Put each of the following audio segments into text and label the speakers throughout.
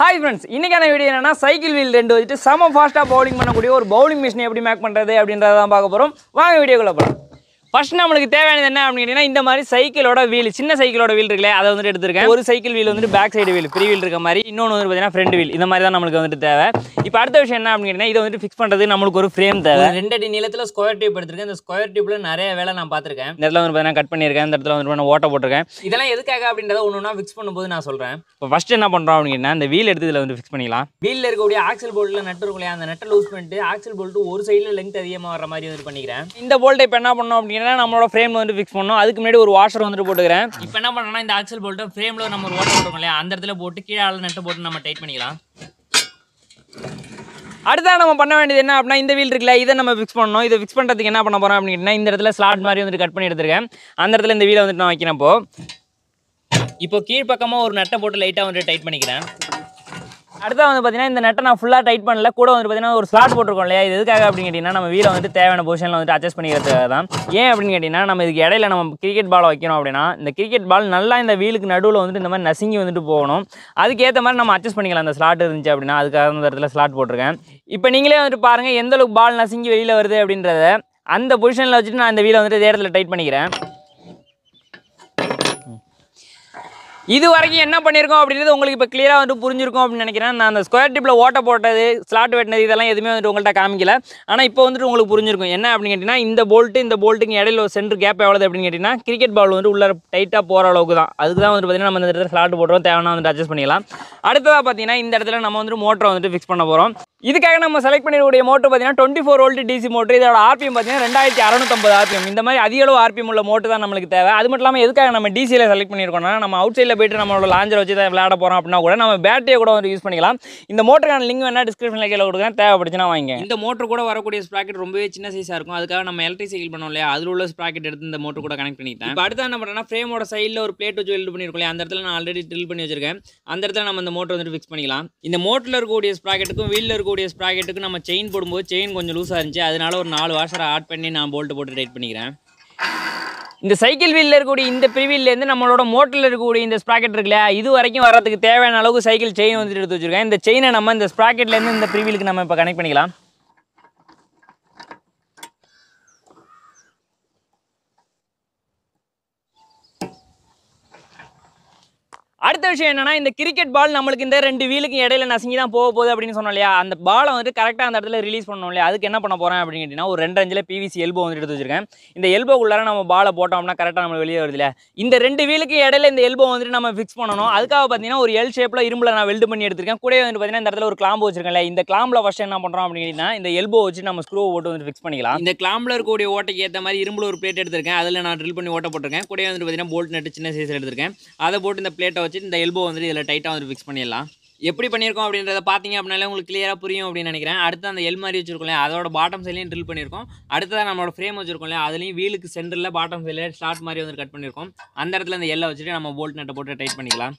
Speaker 1: Hi friends இன்னைக்கான video என்னன்னா cycle wheel ரெண்டு வச்சுட்டு செம ஃபாஸ்ட்டாக பவுலிங் பண்ணக்கூடிய ஒரு பவுலிங் மிஷினை எப்படி மேக் பண்ணுறது அப்படின்றத தான் பார்க்க போகிறோம் வாங்க வீடியோக்குள்ள போகலாம் ஃபர்ஸ்ட் நம்மளுக்கு தேவையானது என்ன அப்படின்னு கேட்டிங்கன்னா இந்த மாதிரி சைக்கிளோட வீல் சின்ன சைக்கிளோட வீல் இருக்குல்ல அதை வந்துட்டு எடுத்திருக்கேன் ஒரு சைக்கிள் வீல் வந்துட்டு back side wheel free wheel இருக்க மாதிரி இன்னொன்று வந்து பார்த்தீங்கன்னா ஃப்ரண்ட் வீல் இந்த மாதிரி தான் நம்மளுக்கு வந்துட்டு தேவை இப்போ அடுத்த விஷயம் என்ன அப்படின்னு கேட்டிங்கன்னா இதை வந்துட்டு ஃபிக்ஸ் பண்ணுறது நம்மளுக்கு ஒரு ஃப்ரேம் தேவை ரெண்டு அடி நீளத்தில் ஸ்கொயர் டியூப் எடுத்திருக்கேன் இந்த ஸ்கொயர் டியூப்ல நிறைய வேலை நான் பார்த்துருக்கேன் இந்த இடத்துல வந்து பார்த்தீங்கன்னா கட் பண்ணியிருக்கேன் இந்த இடத்துல வந்து நான் ஓட்ட போட்டிருக்கேன் இதெல்லாம் எதுக்காக அப்படின்றத ஒன்று ஒன்றா ஃபிக்ஸ் பண்ணும்போது நான் சொல்கிறேன் இப்போ ஃபர்ஸ்ட் என்ன பண்ணுறோம் அப்படின்னா இந்த வீல் எடுத்து இதில் வந்து ஃபிக்ஸ் பண்ணிக்கலாம் வீலில் இருக்கக்கூடிய ஆக்சல் போல்ட்டில் நட்டு இருக்கும் இல்லையா அந்த நட்டை லூஸ் பண்ணிட்டு ஆக்சல் போல்ட்டு ஒரு சைடில் லெங்த் அதிகமாக வர மாதிரி வந்து பண்ணிக்கிறேன் இந்த போல்ட்டை இப்போ என்ன பண்ணோம் அப்படின்னா நம்மளோட ஃப்ரேம் வந்து ஃபிக்ஸ் பண்ணோம் அதுக்கு முன்னாடி ஒரு வாஷர் வந்துட்டு போட்டுக்கிறேன் இப்போ என்ன பண்ணோம்னா இந்த ஆக்சல் போல்ட்டை ஃப்ரேமில் நம்ம ஒரு ஓட்ட போட்டுருக்கோம் இல்லையா அந்த இடத்துல போட்டு கீழே ஆள் நட்டு போட்டு நம்ம டைட் பண்ணிக்கலாம் அடுத்தா நம்ம பண்ண வேண்டியது என்ன அப்படின்னா இந்த வீல் இருக்குல்ல இதை நம்ம ஃபிக்ஸ் பண்ணணும் இதை ஃபிக்ஸ் பண்ணுறதுக்கு என்ன பண்ண போகிறோம் அப்படின்னா இந்த இடத்துல ஸ்லாட் மாதிரி வந்துட்டு கட் பண்ணி எடுத்திருக்கேன் அந்த இடத்துல இந்த வீலை வந்துட்டு நான் வைக்கிறேன் இப்போ இப்போ கீழ்ப்பக்கமாக ஒரு நட்டை போட்டு லைட்டாக வந்துட்டு டைட் பண்ணிக்கிறேன் அடுத்து வந்து பார்த்தீங்கன்னா இந்த நட்டை நான் ஃபுல்லாக டைட் பண்ணல கூட வந்து பார்த்தீங்கன்னா ஒரு ஸ்லாட் போட்டிருக்கோம் இல்லையா இது எதுக்காக அப்படின்னு கேட்டிங்கன்னா நம்ம வீலை வந்துட்டு தேவையான பொசிஷனில் வந்துட்டு அட்ஜஸ்ட் பண்ணிக்கிறதுக்காக தான் ஏன் அப்படின்னு கேட்டிங்கன்னா நம்ம இதுக்கு இடையில நம்ம கிரிக்கெட் பால் வைக்கணும் அப்படின்னா இந்த கிரிக்கெட் பால் நல்லா இந்த வீலுக்கு நடுவில் வந்துட்டு இந்த மாதிரி நசுங்கி வந்துட்டு போகணும் அதுக்கேற்ற மாதிரி நம்ம அட்ஜஸ்ட் பண்ணிக்கலாம் அந்த ஸ்லாட் இருந்துச்சு அப்படின்னா அதுக்காக இந்த இடத்துல ஸ்லாட் போட்டிருக்கேன் இப்போ நீங்களே வந்துட்டு பாருங்கள் எந்த அளவுக்கு பால் நசுங்கி வெளியில் வருது அப்படின்றத அந்த பொசிஷனில் வச்சுட்டு நான் இந்த வீலை வந்துட்டு இதே இடத்துல டைட் பண்ணிக்கிறேன் இது வரைக்கும் என்ன பண்ணியிருக்கோம் அப்படின்றது உங்களுக்கு இப்போ கிளியராக வந்து புரிஞ்சிருக்கும் அப்படின்னு நினைக்கிறேன் நான் அந்த ஸ்கொயர் டிப்பில் ஓட்ட போட்டது ஸ்லாட் வெட்டினது இதெல்லாம் எதுவுமே வந்துட்டு உங்கள்கிட்ட காமிக்கல ஆனால் இப்போ வந்துட்டு உங்களுக்கு புரிஞ்சிருக்கும் என்ன அப்படின்னு கேட்டிங்கன்னா இந்த போல்ட்டு இந்த போல்ட்டுக்கு இடையில ஒரு சென்டர் கேப் எவ்வளவு அப்படின்னு கேட்டிங்கன்னா கிரிக்கெட் பால் வந்து உள்ள டைட்டாக போகிற அளவுக்கு தான் அதுக்கு தான் வந்து பார்த்தீங்கன்னா நம்ம இந்த இடத்துல ஸ்லாட் போட்டுறோம் தேவையான வந்துட்டு அட்ஜஸ்ட் பண்ணிக்கலாம் அடுத்ததாக பார்த்தீங்கன்னா இந்த இடத்துல நம்ம வந்துட்டு மோட்டரை வந்துட்டு ஃபிக்ஸ் பண்ண போகிறோம் இதுக்காக நம்ம செலக்ட் பண்ணிருக்கக்கூடிய மோட்டர் பார்த்தீங்கன்னா twenty four volt DC motor இதோட ஆர்பிஎம் பார்த்தீங்கன்னா ரெண்டாயிரத்தி அறநூத்தம்பது ஆர்பிஎம் இந்த மாதிரி அதிக அளவு ஆர்பிஎம் உள்ள மோட்டர் தான் நம்மளுக்கு தேவை அது மட்டும் இல்லாமல் எதுக்காக நம்ம டிசியில் செலக்ட் பண்ணியிருக்கோம்னா நம்ம அவுட் சைடில் போயிட்டு நம்மளோட லாஞ்சர் வச்சு தான் விளையாட போகிறோம் அப்படின்னா கூட நம்ம பேட்டரியை கூட வந்து யூஸ் பண்ணிக்கலாம் இந்த மோட்டருக்கான லிங்க் வேணா டிஸ்கிரிப்ஷனில் கீழே கொடுக்குறேன் தேவைப்படுச்சுன்னா வாங்க இந்த மோட்டர் கூட வரக்கூடிய ஸ்ப்ராக்கெட் ரொம்பவே சின்ன சைஸாக இருக்கும் அதுக்காக நம்ம எலக்ட்ரிக் சைக்கிள் பண்ணோம் இல்லையா அதில் உள்ள ஸ்ப்ராக்கெட் எடுத்து இந்த மோட்டர் கூட கனெக்ட் பண்ணிட்டேன் இப்போ அடுத்து என்ன பண்ணுறேன்னா ஃப்ரேமோட சைடில் ஒரு பிளேட் வச்சு வெல்ட் பண்ணியிருக்கோம் இல்லையா அந்த இடத்துல நான் ஆல்ரெடி ட்ரில் பண்ணி வச்சிருக்கேன் அந்த இடத்துல நம்ம இந்த மோட்டர் வந்துட்டு ஃபிக்ஸ் பண்ணிக்கலாம் இந்த மோட்டரில் இருக்கக்கூடிய ஸ்ப்ராக்கெட்டுக்கும் வீலில் இருக்கக்கூடிய ஸ்ப்ராக்கெட்டுக்கும் நம்ம செயின் போடும்போது செயின் கொஞ்சம் லூஸாக இருந்துச்சு அதனால ஒரு நாலு வாஷரை ஆட் பண்ணி நான் போல்ட்டு போட்டு டைட் பண்ணிக்கிறேன் இந்த சைக்கிள் வீலில் இருக்கக்கூடிய இந்த பிரிவிலேருந்து நம்மளோட மோட்டரில் இருக்கக்கூடிய இந்த ஸ்ப்ராக்கெட் இருக்குல்ல இது வரைக்கும் வரதுக்கு தேவையான அளவுக்கு சைக்கிள் செயின் வந்துட்டு எடுத்து வச்சிருக்கேன் இந்த செயினை நம்ம இந்த ஸ்ப்ராக்கெட்லேருந்து இந்த பிரிவிலுக்கு நம்ம இப்போ கனெக்ட் பண்ணிக்கலாம் அடுத்த விஷயம் என்னன்னா இந்த கிரிக்கெட் பால் நம்மளுக்கு இந்த ரெண்டு வீலுக்கு இடையில நசுங்கி தான் போக போகுது அப்படின்னு சொன்னோம் இல்லையா அந்த பாலை வந்துட்டு கரெக்டாக அந்த இடத்துல ரிலீஸ் பண்ணோம் இல்லையா அதுக்கு என்ன பண்ண போகிறேன் அப்படின்னு கேட்டிங்கன்னா ஒரு ரெண்டு அஞ்சில் பிவிசி எல்போ வந்துட்டு எடுத்து வச்சிருக்கேன் இந்த எல்போ உள்ளார நம்ம பாலை போட்டோம்னா கரெக்டாக நம்ம வெளியே வருது இல்லையா இந்த ரெண்டு வீலுக்கு இடையில இந்த எல்போ வந்துட்டு நம்ம ஃபிக்ஸ் பண்ணணும் அதுக்காக பார்த்தீங்கன்னா ஒரு எல் ஷேப்பில் இரும்பில் நான் வெல்டு பண்ணி எடுத்திருக்கேன் கூட வந்து பார்த்தீங்கன்னா இந்த இடத்துல ஒரு கிளாம்பு வச்சிருக்கேன்ல இந்த கிளாம்பில் ஃபஸ்ட் என்ன பண்ணுறோம் அப்படின்னா இந்த எல்போ வச்சு நம்ம ஸ்க்ரூ போட்டு வந்து ஃபிக்ஸ் பண்ணிக்கலாம் இந்த கிளாம்பில் இருக்கக்கூடிய ஓட்டைக்கு ஏற்ற மாதிரி இரும்புல ஒரு பிளேட் எடுத்திருக்கேன் அதில் நான் ட்ரில் பண்ணி ஓட்ட போட்டிருக்கேன் கூட வந்துட்டு பார்த்தீங்கன்னா போல்ட் நட்டு சின்ன சைஸில் எடுத்திருக்கேன் அதை போட்டு இந்த பிளேட்டை வச்சு இந்த எல்போ வந்துட்டு இதில் டைட்டாக வந்து ஃபிக்ஸ் பண்ணிடலாம் எப்படி பண்ணியிருக்கோம் அப்படின்றத பார்த்தீங்க அப்படின்னாலே உங்களுக்கு கிளியராக புரியும் அப்படின்னு நினைக்கிறேன் அடுத்து அந்த எல் மாதிரி வச்சிருக்கோம் அதோட பாட்டம் சைட்லையும் ட்ரில் பண்ணியிருக்கோம் அடுத்ததாக நம்மளோட ஃப்ரேம் வச்சிருக்கோம் இல்லையா அதுலேயும் வீலுக்கு சென்டரில் பாட்டம் சைடில் ஸ்டார்ட் மாதிரி வந்து கட் பண்ணியிருக்கோம் அந்த இடத்துல அந்த எல்லை வச்சுட்டு நம்ம போல்ட் நட்டை போட்டு டைட் பண்ணிக்கலாம்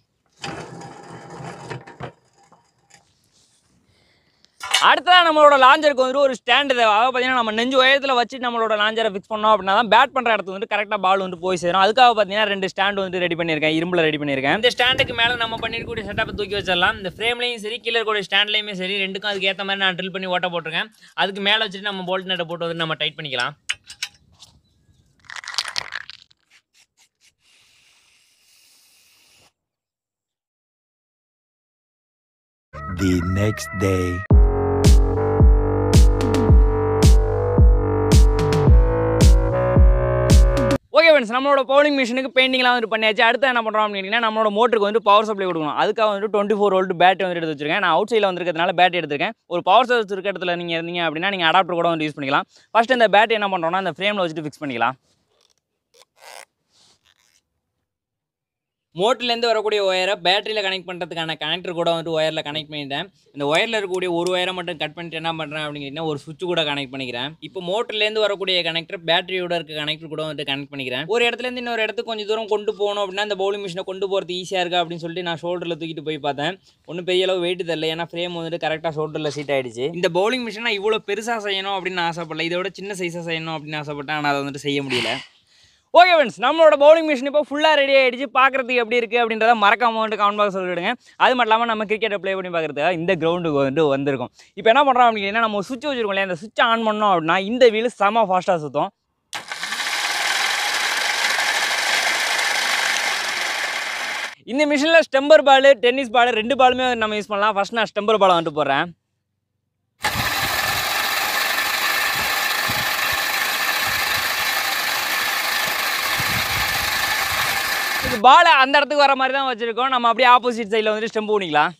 Speaker 1: அடுத்ததாக நம்மளோட லாஞ்சருக்கு வந்துட்டு ஒரு ஸ்டாண்டு தேவை அதாவது பார்த்தீங்கன்னா நம்ம நெஞ்சு உயரத்தில் வச்சு நம்மளோட லாஞ்சரை ஃபிக்ஸ் பண்ணோம் அப்படின்னா தான் பேட் பண்ணுற இடத்துக்கு வந்து கரெக்டாக பால் வந்து போய் சேரும் அதுக்காக பார்த்தீங்கன்னா ரெண்டு ஸ்டாண்டு வந்து ரெடி பண்ணியிருக்கேன் இரும்பில் ரெடி பண்ணியிருக்கேன் இந்த ஸ்டாண்டுக்கு மேலே நம்ம பண்ணிருக்கக்கூடிய செட்டப்பை தூக்கி வச்சிடலாம் இந்த ஃப்ரேம்லையும் சரி கீழே இருக்கக்கூடிய ஸ்டாண்ட்லையுமே சரி ரெண்டுக்கும் அதுக்கு ஏற்ற மாதிரி நான் ட்ரில் பண்ணி ஓட்ட போட்டிருக்கேன் அதுக்கு மேலே வச்சுட்டு நம்ம போல்ட் நட்டை போட்டு வந்து நம்ம டைட் பண்ணிக்கலாம்
Speaker 2: The next day.
Speaker 1: Okay friends நம்மளோட பவுலிங் மிஷினுக்கு பெயிண்டிங்லாம் வந்து பண்ணியாச்சு அடுத்து என்ன பண்ணுறோம் அப்படின்னா நம்மளோட மோட்டருக்கு வந்து பவர் சப்ளை கொடுக்கணும் அதுக்காக வந்து டுவெண்ட்டி ஃபோர் வோல்ட் பேட்டரி வந்து எடுத்து வச்சிருக்கேன் நான் அவுட் சைடில் வந்திருக்கிறதுனால பேட்டரி எடுத்திருக்கேன் ஒரு பவர் சோர்ஸ் இருக்க இடத்துல நீங்கள் இருந்தீங்க அப்படின்னா நீங்கள் அடாப்டர் கூட வந்து யூஸ் பண்ணிக்கலாம் ஃபர்ஸ்ட் இந்த பேட்டரி என்ன பண்ணுறோம்னா அந்த ஃப்ரேமில் வச்சுட்டு ஃபிக்ஸ் பண்ணிக்கலாம் மோட்டர்லேருந்து வரக்கூடிய ஒயரை பேட்டரியில் கனெக்ட் பண்ணுறதுக்கான கனெக்டர் கூட வந்து ஒயரில் கனெக்ட் பண்ணிட்டேன் இந்த ஒயரில் இருக்கக்கூடிய ஒரு ஒயரை மட்டும் கட் பண்ணிட்டு என்ன பண்ணுறேன் அப்படிங்கன்னா ஒரு சுவிட்ச் கூட கனெக்ட் பண்ணிக்கிறேன் இப்போ மோட்டர்லேருந்து வரக்கூடிய கனெக்டர் பேட்டரியோட இருக்க கனெக்டர் கூட வந்து கனெக்ட் பண்ணிக்கிறேன் ஒரு இடத்துலேருந்து இன்னொரு இடத்துக்கு கொஞ்சம் தூரம் கொண்டு போகணும் அப்படின்னா இந்த பவுலிங் மிஷினை கொண்டு போகிறது ஈஸியாக இருக்கா அப்படின்னு சொல்லிட்டு நான் ஷோல்டரில் தூக்கிட்டு போய் பார்த்தேன் ஒன்றும் பெரிய அளவு வெயிட் தெரியல ஏன்னா ஃப்ரேம் வந்துட்டு கரெக்டாக ஷோல்டரில் சீட் ஆயிடுச்சு இந்த பவுலிங் மிஷினை இவ்வளோ பெருசாக செய்யணும் அப்படின்னு ஆசைப்படல இதோட சின்ன சைஸாக செய்யணும் அப்படின்னு ஆசைப்பட்டேன் ஆனால் அதை வந்துட்டு செய்ய முடியல ஓகே ஃப்ரெண்ட்ஸ் நம்மளோட பவுலிங் மிஷின் இப்போ ஃபுல்லாக ரெடி ஆகிடுச்சு பார்க்குறதுக்கு எப்படி இருக்குது அப்படின்றத மறக்காம வந்துட்டு கமெண்ட் பாக்ஸ் சொல்லிவிடுங்க அது மட்டும் இல்லாமல் நம்ம கிரிக்கெட்டை ப்ளே பண்ணி பார்க்குறதுக்காக இந்த கிரவுண்டுக்கு வந்துட்டு வந்திருக்கோம் இப்போ என்ன பண்ணுறோம் அப்படின்னா நம்ம சுவிட்ச் வச்சிருக்கோம் இல்லையா அந்த சுவிட்ச் ஆன் பண்ணோம் அப்படின்னா இந்த வீல் செம ஃபாஸ்ட்டாக சுற்றும் இந்த மிஷினில் ஸ்டெம்பர் பால் டென்னிஸ் பால் ரெண்டு பாலுமே நம்ம யூஸ் பண்ணலாம் ஃபர்ஸ்ட் நான் ஸ்டெம்பர் பாலை வந்துட்டு போடுறேன் இது பாலை அந்த இடத்துக்கு வர மாதிரி தான் வச்சுருக்கோம் நம்ம அப்படியே ஆப்போசிட் சைடில் வந்துட்டு ஸ்டெம்பு பண்ணிக்கலாம்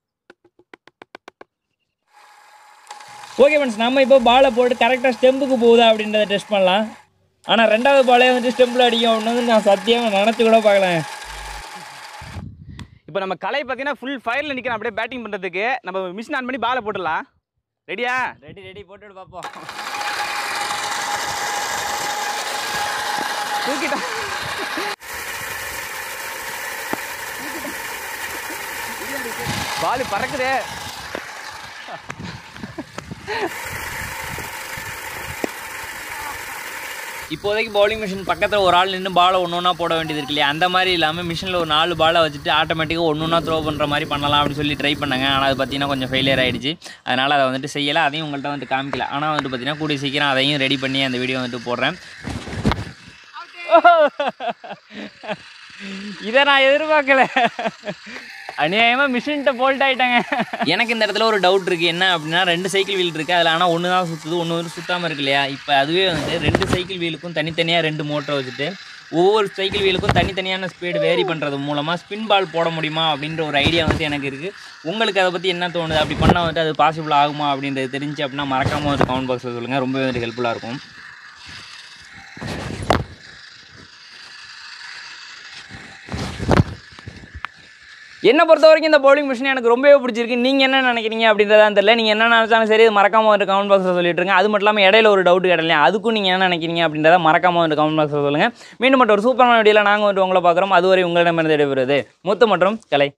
Speaker 1: ஓகே ஃப்ரெண்ட்ஸ் நம்ம இப்போ பாலை போட்டு கரெக்டாக ஸ்டெம்புக்கு போகுதா அப்படின்றத டெஸ்ட் பண்ணலாம் ஆனால் ரெண்டாவது பாலே வந்துட்டு ஸ்டெம்பில் அடிக்கும் அப்படின்னு வந்து நான் சத்தியமாக நினச்சி கூட பார்க்கலாம்
Speaker 3: இப்போ நம்ம கலை பார்த்தீங்கன்னா ஃபுல் ஃபயரில் நிற்கிறோம் அப்படியே பேட்டிங் பண்ணுறதுக்கு நம்ம மிஷின் ஆன் பண்ணி பாலை போட்டுடலாம் ரெடியா
Speaker 1: ரெடி ரெடி போட்டுட்டு பார்ப்போம்
Speaker 3: தூக்கிட்டோம் பால் பறக்குதே
Speaker 1: இப்போதைக்கு பவுலிங் மிஷின் பக்கத்தில் ஒரு ஆள் நின்று பாலை ஒன்று ஒன்றா போட வேண்டியது இருக்கு இல்லையா அந்த மாதிரி இல்லாமல் மிஷினில் ஒரு நாலு பாலை வச்சுட்டு ஆட்டோமேட்டிக்காக ஒன்று ஒன்றா த்ரோ பண்ணுற மாதிரி பண்ணலாம் அப்படின்னு சொல்லி ட்ரை பண்ணாங்க ஆனால் அது பார்த்தீங்கன்னா கொஞ்சம் ஃபெயிலியர் ஆகிடுச்சு அதனால் அதை வந்துட்டு செய்யலை அதையும் உங்கள்கிட்ட வந்துட்டு காமிக்கல ஆனால் வந்துட்டு பார்த்தீங்கன்னா கூடிய சீக்கிரம் அதையும் ரெடி பண்ணி அந்த வீடியோ வந்துட்டு போடுறேன் இதை நான் எதிர்பார்க்கல அநியாயமாக மிஷின்கிட்ட போல்ட் ஆகிட்டாங்க எனக்கு இந்த இடத்துல ஒரு டவுட் இருக்குது என்ன அப்படின்னா ரெண்டு சைக்கிள் வீல் இருக்குது அதில் ஆனால் ஒன்று தான் சுற்றுது ஒன்று வந்து சுத்தாமல் இருக்கு இல்லையா இப்போ அதுவே வந்து ரெண்டு சைக்கிள் வீலுக்கும் தனித்தனியாக ரெண்டு மோட்டரை வச்சுட்டு ஒவ்வொரு சைக்கிள் வீலுக்கும் தனித்தனியான ஸ்பீடு வேரி பண்ணுறது மூலமாக ஸ்பின் பால் போட முடியுமா அப்படின்ற ஒரு ஐடியா வந்து எனக்கு இருக்குது உங்களுக்கு அதை பற்றி என்ன தோணுது அப்படி பண்ணால் வந்துட்டு அது பாசிபிள் ஆகுமா அப்படின்றது தெரிஞ்சு அப்படின்னா மறக்காமல் ஒரு கமெண்ட் பாக்ஸில் சொல்லுங்கள் ரொம்பவே வந்து ஹெல்ப்ஃபுல்லாக இருக்கும் என்னை பொறுத்த வரைக்கும் இந்த பவுலிங் மிஷின் எனக்கு ரொம்பவே பிடிச்சிருக்கு நீங்கள் என்ன நினைக்கிறீங்க அப்படின்றதா தெரியல நீங்கள் என்ன நினச்சாலும் சரி இது மறக்காம வந்து கமெண்ட் பாக்ஸில் சொல்லிட்டுருங்க அது மட்டும் இல்லாமல் இடையில ஒரு டவுட் கேட்டலையா அதுக்கும் நீங்கள் என்ன நினைக்கிறீங்க அப்படின்றத மறக்காம வந்து கமெண்ட் பாக்ஸில் சொல்லுங்கள் மீண்டும் மட்டும் ஒரு சூப்பரான வீடியோவில் நாங்கள் வந்து உங்களை பார்க்குறோம் அதுவரை உங்களிடமிருந்து விடைபெறுவது முத்து மற்றும் கலை